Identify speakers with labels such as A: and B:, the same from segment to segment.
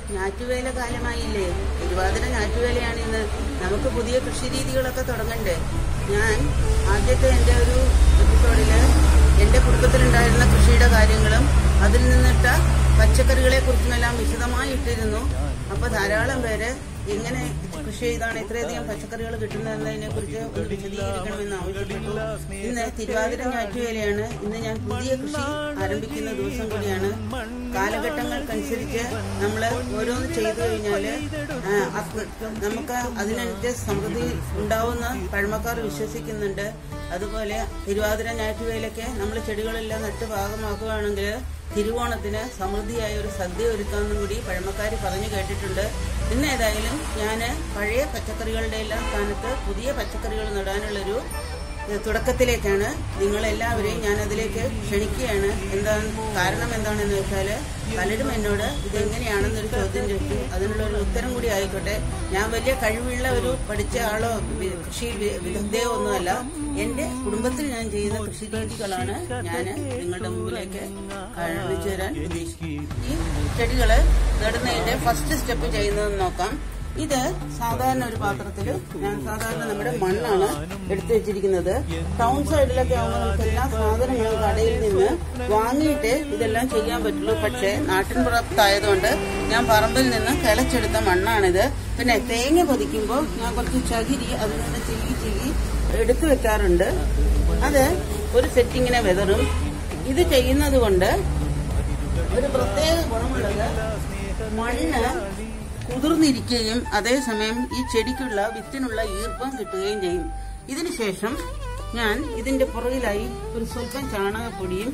A: ഞാറ്റുവേല കാലമായില്ലേ തിരുവാതിര ഞാറ്റുവേലയാണ് ഇന്ന് നമുക്ക് പുതിയ കൃഷി രീതികളൊക്കെ തുടങ്ങണ്ടേ ഞാൻ ആദ്യത്തെ എൻ്റെ ഒരു എപ്പിസോഡില് എൻ്റെ കുടുംബത്തിലുണ്ടായിരുന്ന കൃഷിയുടെ കാര്യങ്ങളും അതിൽ നിന്നിട്ട പച്ചക്കറികളെ കുറിച്ചുമെല്ലാം വിശദമായി ഇട്ടിരുന്നു അപ്പൊ ധാരാളം പേര് എങ്ങനെ കൃഷി ചെയ്താണ് ഇത്രയധികം പച്ചക്കറികൾ കിട്ടുന്നതിനെ കുറിച്ച് ഒന്ന് വിശദീകരിക്കണമെന്ന് ആവശ്യപ്പെട്ടു ഇന്ന് തിരുവാതിര ഞാറ്റുവേലയാണ് ഇന്ന് ഞാൻ പുതിയ കൃഷി ആരംഭിക്കുന്ന ദിവസം കൂടിയാണ് കാലഘട്ടങ്ങൾക്കനുസരിച്ച് നമ്മൾ ഓരോന്ന് ചെയ്തു കഴിഞ്ഞാല് ആ, അത് നമുക്ക് അതിനനുസരിച്ച് സമൃദ്ധി ഉണ്ടാവുന്ന പഴമക്കാർ വിശ്വസിക്കുന്നുണ്ട് അതുപോലെ തിരുവാതിര ഞാറ്റുവേലയ്ക്ക് നമ്മൾ ചെടികളെല്ലാം നട്ട് ഭാഗമാക്കുകയാണെങ്കിൽ തിരുവോണത്തിന് സമൃദ്ധിയായ ഒരു സദ്യ ഒരുക്കാമെന്നും കൂടി പഴമക്കാർ പറഞ്ഞു കേട്ടിട്ടുണ്ട് ഇന്ന് ഏതായാലും ഞാൻ പഴയ പച്ചക്കറികളുടെ എല്ലാം സ്ഥാനത്ത് പുതിയ പച്ചക്കറികൾ നടാനുള്ളൊരു ഏഹ്, തുടക്കത്തിലേക്കാണ് നിങ്ങളെല്ലാവരെയും ഞാൻ അതിലേക്ക് ക്ഷണിക്കുകയാണ് എന്താണ് കാരണം എന്താണെന്ന് വെച്ചാൽ പലരും എന്നോട് ഇതെങ്ങനെയാണെന്നൊരു ചോദ്യം ചോദിച്ചു അതിനുള്ള ഒരു ഉത്തരം കൂടി ആയിക്കോട്ടെ ഞാൻ വലിയ കഴിവുള്ള ഒരു പഠിച്ച ആളോ വി- കൃഷി വി- വിദഗ്ധയോ ഒന്നുമല്ല എന്റെ കുടുംബത്തിൽ ഞാൻ ചെയ്യുന്ന കൃഷി രീതികളാണ് ഞാൻ നിങ്ങളുടെ മുമ്പിലേക്ക് കാണിച്ചു തരാൻ ഉദ്ദേശിക്കുന്നത് ഈ ചെടികള് നടുന്നതിന്റെ ഫസ്റ്റ് സ്റ്റെപ്പ് ചെയ്യുന്നതെന്ന് നോക്കാം ഇത് സാധാരണ ഒരു പാത്രത്തിൽ ഞാൻ സാധാരണ നമ്മുടെ മണ്ണാണ് എടുത്തു വെച്ചിരിക്കുന്നത് ടൗൺ സൈഡിലൊക്കെ ആകുമ്പോൾ നമുക്ക് എല്ലാ സാധനങ്ങളും കടയിൽ നിന്ന് വാങ്ങിയിട്ട് ഇതെല്ലാം ചെയ്യാൻ പറ്റുള്ളൂ പക്ഷേ നാട്ടിൻ പുറത്തായതുകൊണ്ട് ഞാൻ പറമ്പിൽ നിന്ന് കിളച്ചെടുത്ത മണ്ണാണിത് പിന്നെ തേങ്ങ പൊതിക്കുമ്പോൾ ഞാൻ കുറച്ച് ചകിരി അതിൽ നിന്ന് ചില്ലി ചില്ലി എടുത്തു വെക്കാറുണ്ട് അത് ഒരു സെറ്റിങ്ങിനെ വെതറും ഇത് ചെയ്യുന്നത് കൊണ്ട് ഒരു പ്രത്യേക ഗുണമുള്ളത് മണ്ണ് കുതിർന്നിരിക്കുകയും അതേസമയം ഈ ചെടിക്കുള്ള വിത്തിനുള്ള ഈർപ്പം കിട്ടുകയും ചെയ്യും ഇതിനുശേഷം ഞാൻ ഇതിന്റെ പുറകിലായി ഒരു സ്വല്പം ചാണകപ്പൊടിയും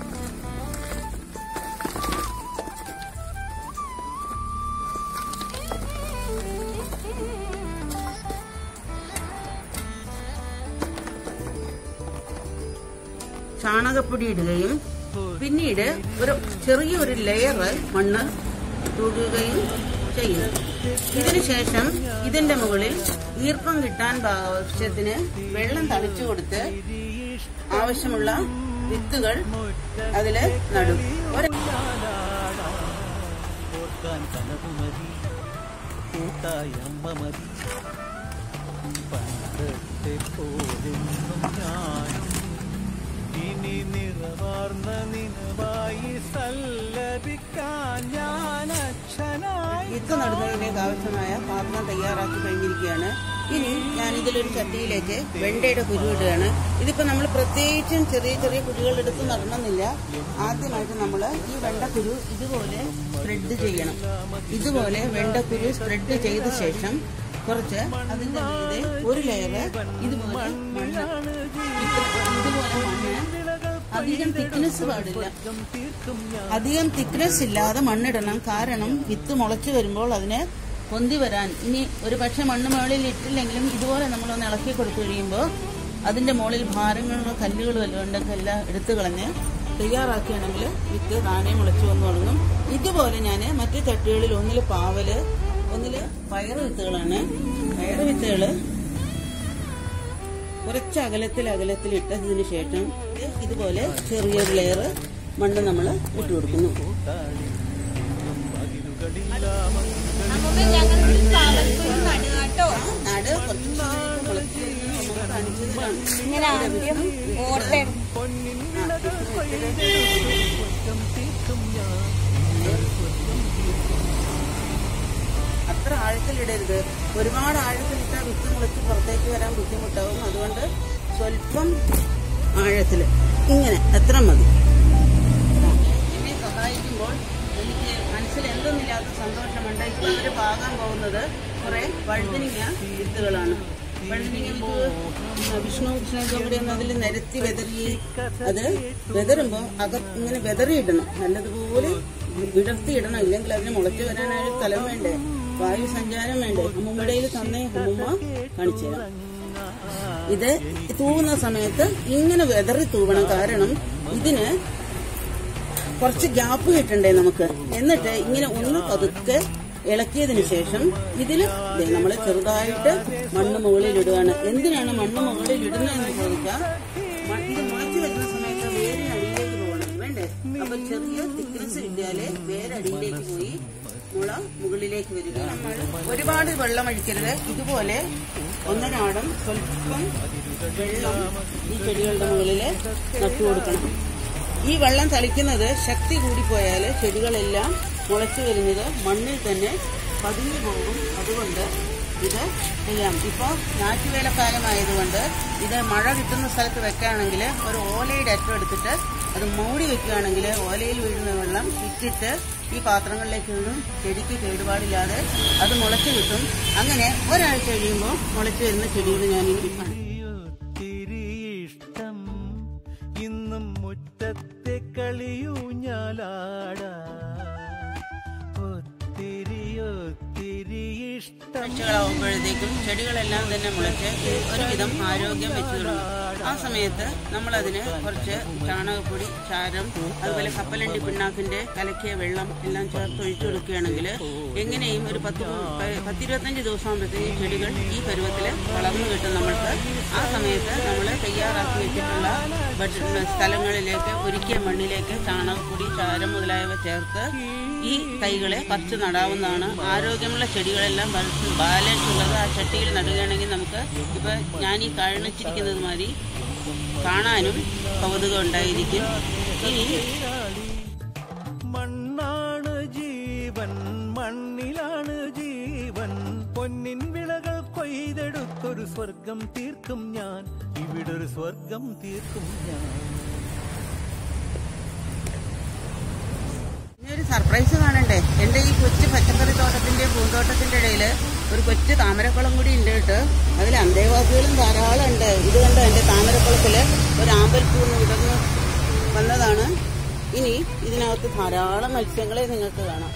A: ചാണകപ്പൊടി ഇടുകയും പിന്നീട് ഒരു ചെറിയൊരു ലെയർ മണ്ണ് തൂകുകയും ചെയ്യുന്നു ഇതിനുശേഷം ഇതിന്റെ മുകളിൽ ഈർപ്പം കിട്ടാൻ ആവശ്യത്തിന് വെള്ളം തളിച്ചു കൊടുത്ത് ആവശ്യമുള്ള വിത്തുകൾ അതില് നടും ഒരു
B: ഓർക്കാൻ കനവുമതി കൂട്ടായ അമ്മ മതി പണ്ടത്തെ പോലെന്നും ഞാനും ഇനി നിറവാർന്ന നിലവായി സല്ലപിക്കാൻ ഞാൻ അച്ഛനായി
A: വിത്ത് നടുന്നതിലേക്ക് ആവശ്യമായ പാത്രം തയ്യാറാക്കി കഴിഞ്ഞിരിക്കുകയാണ് ഇനി ഞാൻ ഇതിലൊരു ചട്ടിയിലേക്ക് വെണ്ടയുടെ കുരു ഇടുകയാണ് ഇതിപ്പോ നമ്മൾ പ്രത്യേകിച്ചും ചെറിയ ചെറിയ കുരുകൾ എടുത്ത് നടണമെന്നില്ല ആദ്യമായിട്ട് നമ്മൾ ഈ വെണ്ടക്കുരു ഇതുപോലെ സ്പ്രെഡ് ചെയ്യണം ഇതുപോലെ വെണ്ടക്കുരു സ്പ്രെഡ് ചെയ്ത ശേഷം കുറച്ച് അതിന്റെ മീതെ ഒരു ലെയർ ഇതുപോലെ മണ്ണ് ഇത്ര- ഇതുപോലെ മണ്ണ് അധികം തിക്നെസ് പാടില്ല അധികം തിക്നെസ് ഇല്ലാതെ മണ്ണിടണം കാരണം വിത്ത് മുളച്ചു വരുമ്പോൾ അതിന് പൊന്തി വരാൻ ഇനി ഒരു പക്ഷെ മണ്ണ് മുകളിൽ ഇട്ടില്ലെങ്കിലും ഇതുപോലെ നമ്മളൊന്ന് ഇളക്കി കൊടുത്തു കഴിയുമ്പോൾ അതിന്റെ മുകളിൽ ഭാരങ്ങളോ കല്ലുകളോ വല്ലതും ഉണ്ടെങ്കിൽ എല്ലാം എടുത്തു കളഞ്ഞ് തയ്യാറാക്കുകയാണെങ്കിൽ വിത്ത് താനെ മുളച്ചു വന്നു തുടങ്ങും ഇതുപോലെ ഞാൻ മറ്റു ചട്ടികളിൽ ഒന്നിൽ പാവല് ഒന്നില് പയറ് വിത്തുകളാണ് പയറ് വിത്തുകള് കുറച്ച് അകലത്തിൽ അകലത്തിൽ ഇട്ടതിന് ശേഷം ഇത് ഇതുപോലെ ചെറിയൊരു ലെയർ മണ്ണ് നമ്മൾ ഇട്ട് കൊടുക്കുന്നു
C: നമുക്ക് ഞങ്ങളുടെ പാലക്കുരു നടുകാട്ടോ
A: നാട് കുറച്ച് ദിവസത്തേക്ക് മുളച്ച് വരുന്നത് നമുക്ക് കാണിച്ചതാണ്
C: ഇങ്ങനെ ആദ്യം ഓർഡർ
A: അത്ര ആഴത്തിലിടരുത് ഒരുപാട് ആഴത്തിലിട്ടാൽ വിത്ത് മുളച്ച് പുറത്തേക്ക് വരാൻ ബുദ്ധിമുട്ടാവും അതുകൊണ്ട് സ്വല്പം ആഴത്തിൽ ഇങ്ങനെ എത്ര മതി എന്നെ സഹായിക്കുമ്പോൾ എനിക്ക് മനസ്സിൽ എന്തെന്നില്ലാത്ത സന്തോഷമുണ്ട് ഇപ്പോൾ അവർ പാകാൻ പോകുന്നത് കുറെ വഴുതനിങ്ങ വിത്തുകളാണ് വഴുതനിങ്ങ വിത്ത് വിഷ്ണു കൃഷ്ണനും കൂടി ഒന്ന് അതിൽ നിരത്തി വെതറി അത് വെതറുമ്പോൾ അക ഇങ്ങനെ വെതറിയിടണം നല്ലതുപോലെ വിടർത്തിയിടണം ഇല്ലെങ്കിൽ അതിന് മുളച്ചു വരാനായ ഒരു സ്ഥലം വേണ്ടേ വായു സഞ്ചാരം വേണ്ടേ അമ്മുമ്മയുടെ തന്നെ അമ്മുമ്മ കാണിച്ചു തരാം ഇത് തൂവുന്ന സമയത്ത് ഇങ്ങനെ വെതറി തൂവണം കാരണം ഇതിന് കുറച്ച് ഗ്യാപ്പ് കിട്ടണ്ടേ നമുക്ക് എന്നിട്ട് ഇങ്ങനെ ഒന്ന് പതുക്കെ ഇളക്കിയതിന് ശേഷം ഇതില് നമ്മൾ ചെറുതായിട്ട് മണ്ണ് മുകളിൽ ഇടുകയാണ് എന്തിനാണ് മണ്ണ് മുകളിൽ ഇടുന്നതെന്ന് ചോദിച്ചാൽ മ- ഇത് മുളച്ചു വരുന്ന സമയത്ത് വേര് അടിയിലേക്ക് പോകണം വേണ്ടേ അപ്പൊ ചെറിയ തിക്നസ് കിട്ടിയാലേ വേര് അടിയിലേക്ക് പോയി മുള മുകളിലേക്ക് വരിക നമ്മൾ ഒരുപാട് വെള്ളം ഒഴിക്കരുത് ഇതുപോലെ ഒന്നരാടം സ്വല്പം വെള്ളം ഈ ചെടികളുടെ മുകളിൽ നട്ടു കൊടുക്കണം ഈ വെള്ളം തളിക്കുന്നത് ശക്തി കൂടിപ്പോയാൽ ചെടികളെല്ലാം മുളച്ചു വരുന്നത് മണ്ണിൽ തന്നെ പതിഞ്ഞു പോകും അതുകൊണ്ട് ഇത് ചെയ്യാം ഇപ്പോൾ ഞാറ്റുവേലക്കാലമായതുകൊണ്ട് ഇത് മഴ കിട്ടുന്ന സ്ഥലത്ത് വെക്കുകയാണെങ്കിൽ ഒരു ഓലയുടെ അറ്റം എടുത്തിട്ട് അത് മൂടി വെക്കുകയാണെങ്കിൽ ഓലയിൽ വീഴുന്ന വെള്ളം ഇട്ടിട്ട് ഈ പാത്രങ്ങളിലേക്ക് വീഴും ചെടിക്ക് കേടുപാടില്ലാതെ അത് മുളച്ചു കിട്ടും അങ്ങനെ ഒരാഴ്ച കഴിയുമ്പോൾ മുളച്ചു വരുന്ന ചെടികൾ ഞാനിനി കാണും
B: ഒത്തിരി ഇഷ്ടം ഇന്നും മുറ്റത്തെ കളിയൂഞ്ഞാലാടാ ഒത്തിരി ഒത്തിരി ഇഷ്ടം
A: ആഴ്ചകളാവുമ്പോഴത്തേക്കും ചെടികളെല്ലാം തന്നെ മുളച്ച് ഒരുവിധം ആരോഗ്യം വെച്ചു തുടങ്ങും ആ സമയത്ത് നമ്മളതിന് കുറച്ച് ചാണകപ്പൊടി ചാരം അതുപോലെ കപ്പലണ്ടി പിണ്ണാക്കിന്റെ കലക്കിയ വെള്ളം എല്ലാം ചേർത്ത് ഒഴിച്ചു കൊടുക്കുകയാണെങ്കിൽ എങ്ങനെയും ഒരു പത്ത് പ- പത്തിരുപത്തഞ്ച് ദിവസം ആകുമ്പോഴത്തേക്കും ചെടികൾ ഈ പരുവത്തിൽ വളർന്നു കിട്ടും നമ്മൾക്ക് ആ സമയത്ത് നമ്മൾ തയ്യാറാക്കി വെച്ചിട്ടുള്ള ബഡ് സ്ഥലങ്ങളിലേക്ക് ഒരുക്കിയ മണ്ണിലേക്ക് ചാണകപ്പൊടി ചാരം മുതലായവ ചേർത്ത് ഈ തൈകളെ പറിച്ച് നടാവുന്നതാണ് ആരോഗ്യമുള്ള ചെടികളെല്ലാം വളർത്തി ബാലൻസ് ഉള്ളത് ആ ചട്ടിയിൽ നടുകയാണെങ്കിൽ നമുക്ക് ഇപ്പൊ ഞാൻ ഈ കാണിച്ചിരിക്കുന്നത് മാതിരി കാണാനും കൗതുകം ഉണ്ടായിരിക്കും ഇനി
B: മണ്ണാണ് ജീവൻ മണ്ണിലാണ് ജീവൻ പൊന്നിൻ വിളകൾ കൊയ്തെടുത്തൊരു സ്വർഗം തീർക്കും ഞാൻ ഇവിടൊരു സ്വർഗം തീർക്കും ഞാൻ
A: ഇനി ഒരു സർപ്രൈസ് കാണണ്ടേ എന്റെ ഈ കൊച്ചു പച്ചക്കറി തോട്ടത്തിന്റെ പൂന്തോട്ടത്തിന്റെ ഇടയിൽ ഒരു കൊച്ചു താമരക്കുളം കൂടി ഉണ്ട് കേട്ടോ അതിൽ അന്തേവാസികളും ധാരാളം ഉണ്ട് ഇത് കണ്ടോ എന്റെ താമരക്കുളത്തില് ഒരു ആമ്പൽപ്പൂന്ന് വിടർന്ന് വന്നതാണ് ഇനി ഇതിനകത്ത് ധാരാളം മത്സ്യങ്ങളെ നിങ്ങൾക്ക് കാണാം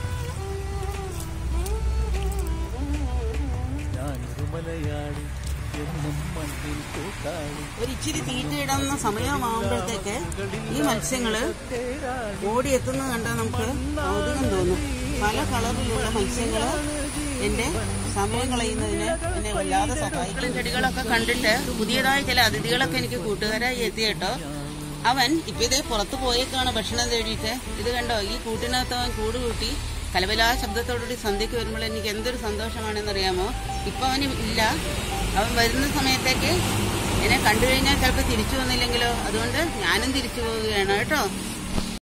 B: ഞാനൊരു മലയാളി എന്നും മണ്ണിൽ കൂട്ടാളി
A: ഒരു ഇച്ചിരി തീറ്റ ഇടുന്ന സമയമാകുമ്പോഴത്തേക്ക് ഈ മത്സ്യങ്ങള് ഓടിയെത്തുന്നത് കണ്ടാൽ നമുക്ക് കൗതുകം തോന്നും പല കളറിലുള്ള മത്സ്യങ്ങള് എന്റെ സമയം കളയുന്നതിന് എന്നെ വല്ലാതെ സഹായിക്കും ചെടികളൊക്കെ കണ്ടിട്ട് പുതിയതായ ചില അതിഥികളൊക്കെ എനിക്ക് കൂട്ടുകാരായി എത്തി കേട്ടോ അവൻ ഇപ്പൊ ഇതേ പുറത്തു പോയേക്കാണ് ഭക്ഷണം തേടിയിട്ട് ഇത് കണ്ടോ ഈ കൂട്ടിനകത്ത് അവൻ കൂട് കൂട്ടി കലബലാ ശബ്ദത്തോടുകൂടി സന്ധ്യക്ക് വരുമ്പോൾ എനിക്ക് എന്തൊരു സന്തോഷമാണെന്നറിയാമോ ഇപ്പൊ അവന് ഇല്ല അവൻ വരുന്ന സമയത്തേക്ക് എന്നെ കണ്ടു കഴിഞ്ഞാൽ ചിലപ്പോൾ തിരിച്ചു വന്നില്ലെങ്കിലോ അതുകൊണ്ട് ഞാനും തിരിച്ചു പോവുകയാണ് കേട്ടോ